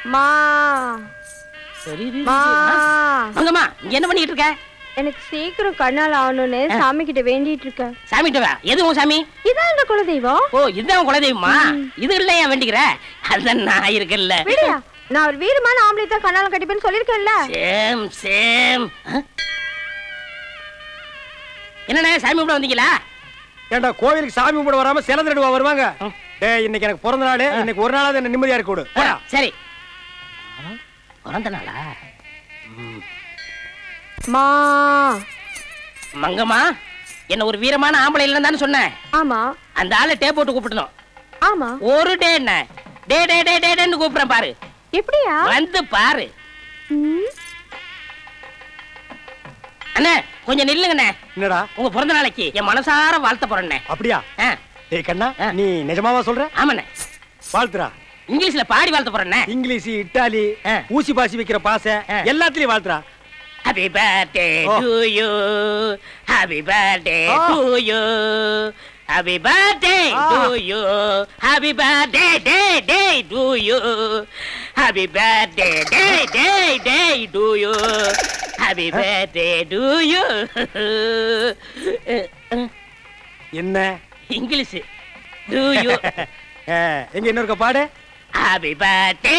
மா சரி, சரி, மா சரி. மங்கம்மா இங்க என்ன பண்ணிட்டு இருக்க எனக்கு சீக்கிரம் கண்ணால் ஆகணும்னு சாமி கிட்ட வேண்டிட்டு இருக்கேன் சாமிகிட்ட வா எது உன் சாமி இதான் இந்த குலதெய்வம் ஓ இதுதான் உன் குலதெய்வமா இது இல்ல ஏன் வேண்டிக்கிற அதுதான் நான் இருக்கல்ல விடியா நான் ஒரு வீரமான ஆம்பளை தான் கண்ணால கட்டிப்பேன்னு சொல்லிருக்கேன்ல சேம் சேம் என்னண்ணே சாமி கும்பிட வந்தீங்களா ஏண்டா கோவிலுக்கு சாமி கும்பிட வராம சில திருடுவா வருவாங்க டேய் இன்னைக்கு எனக்கு பிறந்த நாள் இன்னைக்கு ஒரு நாளாவது என்ன நிம்மதியா இருக்க விடு போடா. சரி பிறந்த நாளா மா மங்கம்மா என்ன ஒரு வீரமான ஆம்பளை இல்லைன்னு தானே சொன்னேன் ஆமா அந்த ஆளை டே போட்டு கூப்பிடணும் ஆமா ஒரு டே என்ன டே டே டே டே டேன்னு கூப்பிடுறேன் பாரு எப்படியா வந்து பாரு ம், அண்ணே கொஞ்சம் நில்லுங்கண்ணே என்னடா உங்க பிறந்த நாளைக்கு என் மனசார வாழ்த்த போறேண்ணே அப்படியா ஆ, டேய் கண்ணா நீ நிஜமாவா சொல்ற ஆமாண்ணே வாழ்த்துறா இங்கிலீஷ்ல பாடி வாழ்த்த போறேண்ணே இங்கிலீஷ் இட்டாலி ஆ. ஊசி பாசி வைக்கிற பாசை ஆ. எல்லாத்துலயும் வாழ்த்துறா ஹாப்பி பர்த்டே ஓ. டு யூ ஹாப்பி பர்த்டே ஆ. டு யூ ஹாப்பி பர்த்டே ஆ. To you happy birthday day day to you happy birthday day day day to you happy birthday to you என்ன இங்கிலீஷ் டு யூ ஆ, எங்க இன்னொருக்க பாடு happy birthday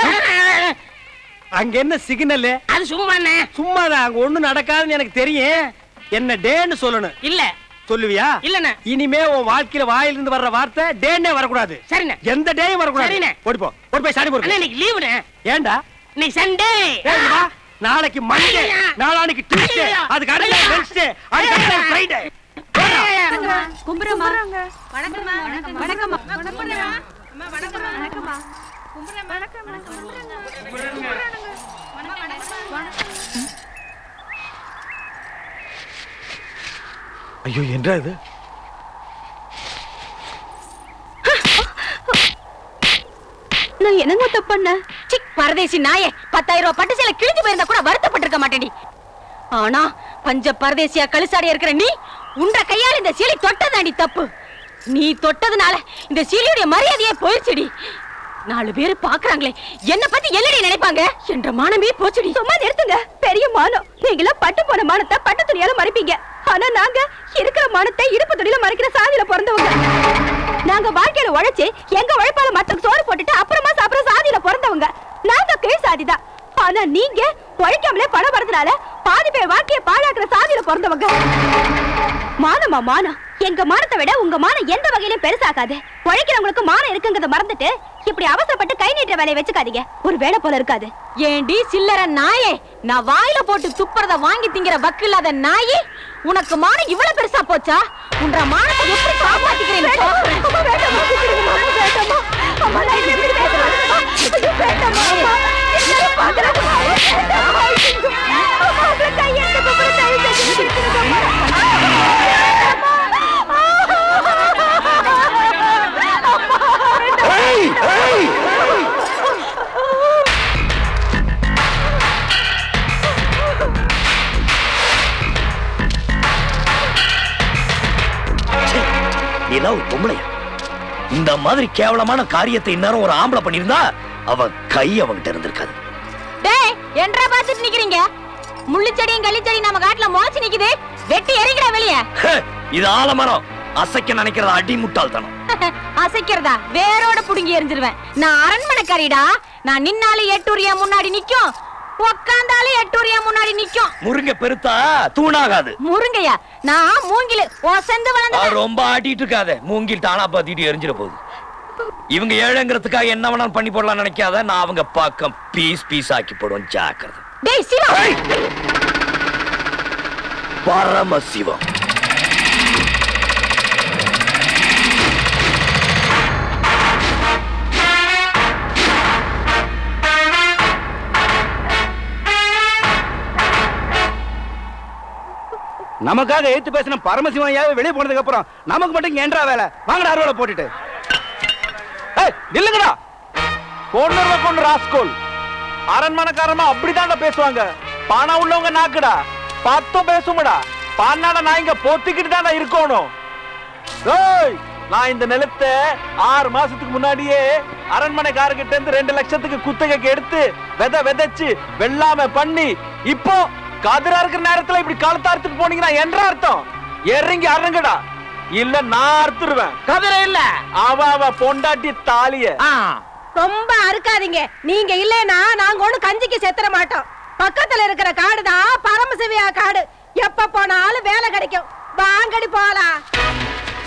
அங்க என்ன signal அது சும்மாண்ணே சும்மாதான் அங்க ஒண்ணும் நடக்காதுன்னு எனக்கு தெரியும் என்ன டேன்னு சொல்லணும் இல்ல சொல்லுவியா இல்லண்ணே இனிமே உன் வாழ்க்கையில வாயிலிருந்து வர்ற வார்த்தை டேன்னே வரக்கூடாது சரிண்ணே எந்த டேயும் வரக்கூடாது சரிண்ணே. ஓடி போ ஓடி போய் சாணி அண்ணே போடு இன்னைக்கு லீவுண்ணே ஏன்டா இன்னைக்கு சண்டே ஏய், இங்க வா. நாளைக்கு மண்டே ஐயா. நாளானைக்கு டியூஸ்டே ஐயா. அதுக்கு அடுத்த ஐயா. வென்ஸ்டே அதுக்கு அடுத்த ஃப்ரைடே கும்பிடுறோமா வணக்கம்மா வணக்கம்மா வணக்கம்மா வணக்கம்மா ஐயோ என்றா இது நான் என்னங்க தப்பு பண்ணேன் சி பரதேசி நாயே பத்தாயிரம் ரூபாய் பட்டு சேலை கிழிஞ்சு போயிருந்தா கூட வருத்தப்பட்டிருக்க மாட்டேடி ஆனா பஞ்ச பரதேசியா கழுசாடியா இருக்கிற நீ உன்ற கையால இந்த சீலை தொட்டதாண்டி தப்பு நீ தொட்டதுனால இந்த சீலையுடைய மரியாதையே போயிடுச்சுடி நாலு பேர் பாக்குறாங்களே என்ன பத்தி என்னடி நினைப்பாங்க என்ற மானமே போச்சுடி சும்மா நிறுத்துங்க பெரிய மானம் நீங்களாம் பட்டு போன மானத்தை பட்டு துணியால மறைப்பீங்க ஆனா நாங்க இருக்கிற மானத்தை இடுப்பு துணியில மறைக்கிற சாதியில பிறந்தவங்க நாங்க வாழ்க்கையில உழைச்சு எங்க உழைப்பால மத்தவங்க சோறு போட்டுட்டு அப்புறமா சாப்பிடுற சாதியில பிறந்தவங்க நாங்க கீழ் சாதிதான் ஆனா நீங்க உழைக்காமலே பணம் வரதுனால பாதி பேர் வாழ்க்கைய பாழாக்குற சாதியில பிறந்தவங்க மானமா மானம் எங்க மானத்தை விட உங்க மானம் எந்த வகையிலும் பெருசாகாது உழைக்கிறவங்களுக்கு மானம் இருக்குங்கிறத மறந்துட்டு இப்படி அவசரப்பட்டு கை நீட்டுற வேலையை வச்சுக்காதீங்க ஒரு வேலை போல இருக்காது ஏண்டி சில்லற நாயே நான் வாயில போட்டு துப்புறத வாங்கி திங்கிற வக்கு இல்லாத நாயே உனக்கு மானம் இவ்வளவு பெருசா போச்சா உன்ற மானத்தை எப்படி காப்பாத்திக்கிறேன் அம்மா, வேண்டாம்மா, விட்டுடுங்கம்மா, அம்மா, வேண்டாம்மா. அம்மா, நான் இனிமே இப்படி பேச மாட்டேம்மா. ஐயோ, வேண்டாம்மா, அம்மா. எல்லாரும் பார்க்கறாங்கம்மா. வேண்டாம்மா, ஐயோ. அம்மா, உங்களை கையெடுத்து கும்பிடுறேன், தயவு செஞ்சு விட்டுடுங்கம்மா. நீதான் ஒரு பொம்பளையா இந்த மாதிரி கேவலமான காரியத்தை இந்நேரம் ஒரு ஆம்பளை பண்ணிருந்தா அவ கை அவங்கிட்ட இருந்திருக்காது டேய் என்றா பாத்துட்டு நிக்கிறீங்க முள்ளுச்செடியும் கள்ளிச்செடியும் நம்ம காட்டுல முளைச்சு நிக்குது வெட்டி எறிங்கடா வெளிய ஹே, இது ஆலமரம் அசைக்க நினைக்கிறது அடி முட்டாள்தனம் அசைக்கிறதா வேரோட புடுங்கி எரிஞ்சிருவேன் நான் அரண்மனைக்காரிடா நான் நின்னாலும் எட்டூரியா முன்னாடி நிக்கும் உக்காந்தாலும் எட்டூரியா முன்னாடி நிக்கும் முருங்க பெருத்தா தூணாகாது முருங்கையா நான் மூங்கிலு ஒசந்து வளர்ந்த நான் ரொம்ப ஆட்டிட்டு இருக்காத மூங்கில் தானா பாத்திட்டு எரிஞ்சிட போகுது இவங்க ஏழைங்கிறதுக்காக என்ன வேணாலும் பண்ணி போடலாம் நினைக்காத நான் அவங்க பக்கம் பீஸ் பீஸ் ஆக்கி போடுவேன் ஜாக்கிரதை டேய் சிவா ஏய்! பரமசிவம் நமக்காக ஏத்து பேசின பரமசிவனையாவே வெளியே போனதுக்கு அப்புறம் நமக்கு மட்டும் ஏன்றா வேலை வாங்கடா அறுவலை போட்டுட்டு ஏய் நில்லுங்கடா பொண்ணுல பொண்ணு ராஸ்கோல் அரண்மனைக்காரமா அப்படிதான்டா பேசுவாங்க பணம் உள்ளவங்க நாக்குடா பத்தும் பேசுங்கடா பன்னாட நான் இங்க பொத்திக்கிட்டு தான்டா இருக்கணும் ஏய் நான் இந்த நிலத்தை ஆறு மாசத்துக்கு முன்னாடியே அரண்மனைக்காரர்கிட்ட இருந்து ரெண்டு லட்சத்துக்கு குத்தகைக்கு எடுத்து விதை விதைச்சு வெள்ளாம பண்ணி இப்போ கதிரா இருக்கிற நேரத்துல இப்படி கழுத்தாரத்துக்கு போனீங்கன்னா என்ற அர்த்தம் இறங்கி அரங்கடா இல்ல நான் அறுத்துருவேன் கதிரை இல்ல அவ அவ பொண்டாட்டி தாலிய ஆ ரொம்ப அறுக்காதீங்க நீங்க இல்லைன்னா நாங்க ஒண்ணு கஞ்சிக்கு செத்துற மாட்டோம் பக்கத்துல இருக்கிற காடு தான் பரமசிவியா காடு எப்ப போனாலும் வேலை கிடைக்கும் வாங்கடி போலாம்